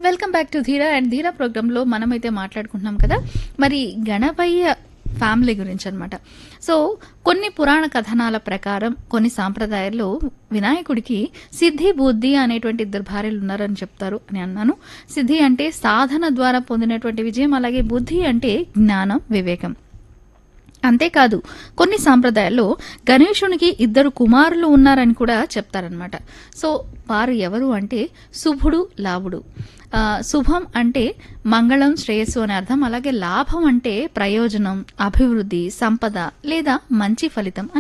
welcome back to Dheera and Dheera ప్రోగ్రాంలో మనమైతే మాట్లాడుకుంటున్నాం కదా మరి గణపయ్య ఫ్యామిలీ గురించి అనమాట సో కొన్ని పురాణ కథనాల ప్రకారం కొన్ని సాంప్రదాయాల్లో వినాయకుడికి సిద్ధి బుద్ధి అనేటువంటి ఇద్దరు భార్యలు ఉన్నారని చెప్తారు అని అన్నాను సిద్ధి అంటే సాధన ద్వారా పొందినటువంటి విజయం అలాగే బుద్ధి అంటే జ్ఞానం వివేకం అంతేకాదు కొన్ని సాంప్రదాయాల్లో గణేశునికి ఇద్దరు కుమారులు ఉన్నారని కూడా చెప్తారనమాట సో వారు ఎవరు అంటే శుభుడు లాభుడు ఆ, శుభం అంటే మంగళం శ్రేయస్సు అని అర్థం అలాగే లాభం అంటే ప్రయోజనం అభివృద్ధి సంపద లేదా మంచి ఫలితం అని